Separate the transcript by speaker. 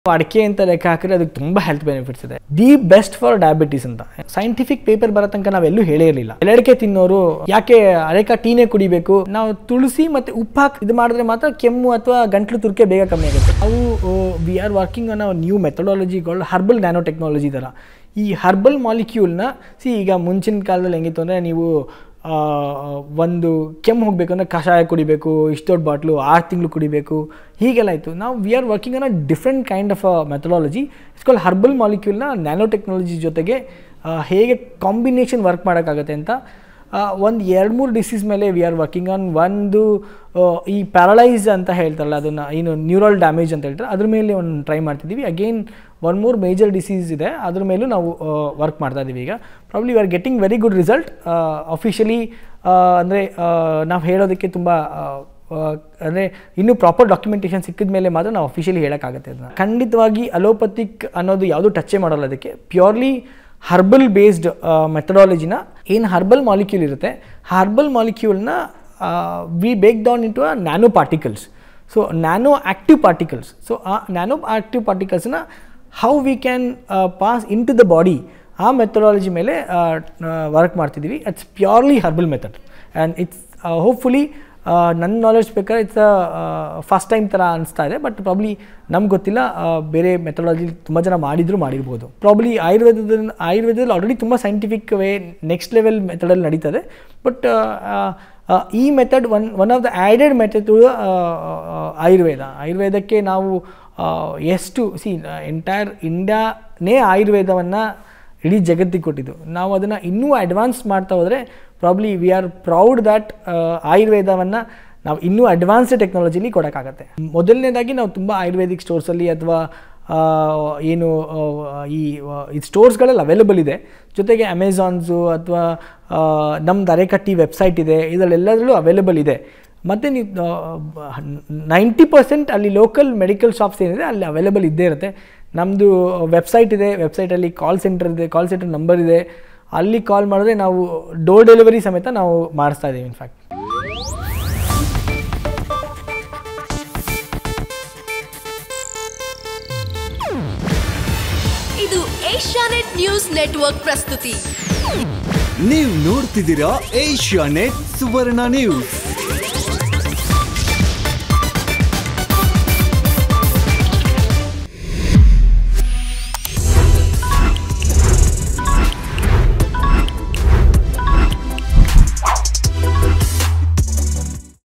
Speaker 1: ಅಡಿಕೆ ಅಂತ ಲೆಕ್ಕ ಹಾಕಿದ್ರೆ ಅದಕ್ಕೆ ತುಂಬ ಹೆಲ್ತ್ ಬೆನಿಫಿಟ್ಸ್ ಇದೆ ದಿ ಬೆಸ್ಟ್ ಫಾರ್ ಡಯಾಬಿಟೀಸ್ ಅಂತ ಸೈಂಟಿಫಿಕ್ ಪೇಪರ್ ಬರೋ ತನಕ ನಾವೆಲ್ಲೂ ಹೇಳೇ ಇರಲಿಲ್ಲ ಎಲೆಡಿಕೆ ತಿನ್ನೋರು ಯಾಕೆ ಅರೆಕ ಟೀನೇ ಕುಡಿಬೇಕು ನಾವು ತುಳಸಿ ಮತ್ತೆ ಉಪ್ಪು ಹಾಕಿ ಇದು ಮಾಡಿದ್ರೆ ಮಾತ್ರ ಕೆಮ್ಮು ಅಥವಾ ಗಂಟ್ಲು ತುರ್ಕೆ ಬೇಗ ಕಮ್ಮಿ ಆಗುತ್ತೆ ಅವು we are working on a new ಮೆಥಡಾಲಜಿಗಳು ಹರ್ಬಲ್ ನ್ಯಾನೋ ಟೆಕ್ನಾಲಜಿ ಥರ ಈ ಹರ್ಬಲ್ ಮಾಲಿಕ್ಯೂಲ್ನ ಸಿ ಈಗ ಮುಂಚಿನ ಕಾಲದಲ್ಲಿ ಹೆಂಗಿತ್ತು ಅಂದರೆ ನೀವು ಆ, ಒಂದು ಕೆಮ್ಮು ಹೋಗಬೇಕು ಅಂದರೆ ಕಷಾಯ ಕುಡಿಬೇಕು ಇಷ್ಟು ದೊಡ್ಡ ಬಾಟ್ಲು ಆರು ತಿಂಗಳು ಕುಡಿಬೇಕು ಹೀಗೆಲ್ಲ ಇತ್ತು ನಾವು we are working on a different kind of a methodology it's call herbal ಮಾಲಿಕ್ಯೂಲ್ನ ನ್ಯಾನೋ ಟೆಕ್ನಾಲಜಿ ಜೊತೆಗೆ ಆ, ಹೇಗೆ ಕಾಂಬಿನೇಷನ್ ವರ್ಕ್ ಮಾಡೋಕ್ಕಾಗತ್ತೆ ಅಂತ ಒಂದು ಎರಡು ಮೂರು ಡಿಸೀಸ್ ಮೇಲೆ ವಿ ಆರ್ ವರ್ಕಿಂಗ್ ಆನ್ ಒಂದು ಆ, ಈ ಪ್ಯಾರಲೈಸ್ ಅಂತ ಹೇಳ್ತಾರಲ್ಲ ಅದನ್ನು ಏನು ನ್ಯೂರಲ್ ಡ್ಯಾಮೇಜ್ ಅಂತ ಹೇಳ್ತಾರೆ ಅದ್ರ ಮೇಲೆ ಒಂದು ಟ್ರೈ ಮಾಡ್ತಿದ್ದೀವಿ ಅಗೇನ್ ಒನ್ ಮೂರ್ ಮೇಜರ್ ಡಿಸೀಸ್ ಇದೆ ಅದ್ರ ಮೇಲೂ ನಾವು ವರ್ಕ್ ಮಾಡ್ತಾ ಇದ್ದೀವಿ ಈಗ probably we are getting very good result officially ಅಂದರೆ ನಾವು ಹೇಳೋದಕ್ಕೆ ತುಂಬ ಅಂದರೆ ಇನ್ನೂ ಪ್ರಾಪರ್ ಡಾಕ್ಯುಮೆಂಟೇಷನ್ ಸಿಕ್ಕಿದ ಮೇಲೆ ಮಾತ್ರ ನಾವು ಅಫಿಷಿಯಲಿ ಹೇಳೋಕ್ಕಾಗುತ್ತೆ ಅದನ್ನ ಖಂಡಿತವಾಗಿ ಅಲೋಪತಿಕ್ ಅನ್ನೋದು ಯಾವುದೂ ಟಚ್ಚೇ ಮಾಡಲ್ಲ ಅದಕ್ಕೆ ಪ್ಯೂರ್ಲಿ ಹರ್ಬಲ್ ಬೇಸ್ಡ್ ಮೆಥಡಾಲಜಿನ ಏನು ಹರ್ಬಲ್ ಮಾಲಿಕ್ಯೂಲ್ ಇರುತ್ತೆ ಹರ್ಬಲ್ ಮಾಲಿಕ್ಯೂಲ್ನ we bake down into a nano particles so nano active particles so ah nano active ಪಾರ್ಟಿಕಲ್ಸ್ನ how we can pass into the body ah methodology ಮೇಲೆ work ಮಾಡ್ತಿದ್ದೀವಿ it's purely herbal method and it's hopefully ನನ್ನ knowledge ಬೇಕಾದ್ರೆ it's first time ಥರ ಅನಿಸ್ತಾ ಇದೆ but probably ನಮ್ಗೆ ಗೊತ್ತಿಲ್ಲ ಆ, ಬೇರೆ ಮೆಥಡಾಲಜಿ ತುಂಬ ಜನ ಮಾಡಿದ್ರು ಮಾಡಿರ್ಬೋದು ಪ್ರಾಬ್ಲಿ ಆಯುರ್ವೇದದ ಆಯುರ್ವೇದದಲ್ಲಿ ಆಲ್ರೆಡಿ ತುಂಬ ಸೈಂಟಿಫಿಕ್ ವೇ ನೆಕ್ಸ್ಟ್ ಲೆವೆಲ್ ಮೆಥಡಲ್ಲಿ ನಡೀತದೆ ಬಟ್ ಈ method one one of the added method Ayurveda ಆಯುರ್ವೇದಕ್ಕೆ ನಾವು ಆ, ಎಷ್ಟು ಸಿ ಎಂಟೈರ್ ಇಂಡಿಯಾನೇ ಆಯುರ್ವೇದವನ್ನು ಇಡೀ ಜಗತ್ತಿಗೆ ಕೊಟ್ಟಿದ್ದು ನಾವು ಅದನ್ನು ಇನ್ನೂ ಅಡ್ವಾನ್ಸ್ ಮಾಡ್ತಾ ಹೋದರೆ probably we are proud that ಆಯುರ್ವೇದವನ್ನು ನಾವು ಇನ್ನೂ ಅಡ್ವಾನ್ಸ್ಡ್ ಟೆಕ್ನಾಲಜಿಲಿ ಕೊಡೋಕ್ಕಾಗತ್ತೆ ಮೊದಲನೇದಾಗಿ ನಾವು ತುಂಬ ಆಯುರ್ವೇದಿಕ್ ಸ್ಟೋರ್ಸಲ್ಲಿ ಅಥವಾ ಏನು ಆ, ಈ ಆ, ಈ ಸ್ಟೋರ್ಸ್ಗಳಲ್ಲಿ ಅವೈಲೇಬಲ್ ಇದೆ ಜೊತೆಗೆ ಅಮೆಝಾನ್ಸು ಅಥವಾ ನಮ್ದು ಅರೆಕಟ್ಟಿ ವೆಬ್ಸೈಟ್ ಇದೆ ಇದರಲ್ಲೆಲ್ಲದರಲ್ಲೂ ಅವೈಲೇಬಲ್ ಇದೆ ಮತ್ತು ನೀವು ನೈಂಟಿ ಪರ್ಸೆಂಟ್ ಅಲ್ಲಿ ಲೋಕಲ್ ಮೆಡಿಕಲ್ ಶಾಪ್ಸ್ ಏನಿದೆ ಅಲ್ಲಿ ಅವೈಲೇಬಲ್ ಇದ್ದೇ ಇರುತ್ತೆ ನಮ್ಮದು ವೆಬ್ಸೈಟ್ ಇದೆ ವೆಬ್ಸೈಟಲ್ಲಿ ಕಾಲ್ ಸೆಂಟರ್ ಇದೆ ಕಾಲ್ ಸೆಂಟರ್ ನಂಬರ್ ಇದೆ ಅಲ್ಲಿ ಕಾಲ್ ಮಾಡಿದ್ರೆ ನಾವು ಡೋರ್ ಡೆಲಿವರಿ ಸಮೇತ ನಾವು ಮಾಡಿಸ್ತಾ ಇದ್ದೀವಿ ಇನ್ಫ್ಯಾಕ್ಟ್
Speaker 2: ಇದು ಏಷ್ಯಾನೆಟ್ ನ್ಯೂಸ್ ನೆಟ್ವರ್ಕ್ ಪ್ರಸ್ತುತಿ
Speaker 3: ನೀವು ನೋಡ್ತಿದ್ದೀರಾ ಏಷ್ಯಾ ನೆಟ್ ಸುವರ್ಣ ನ್ಯೂಸ್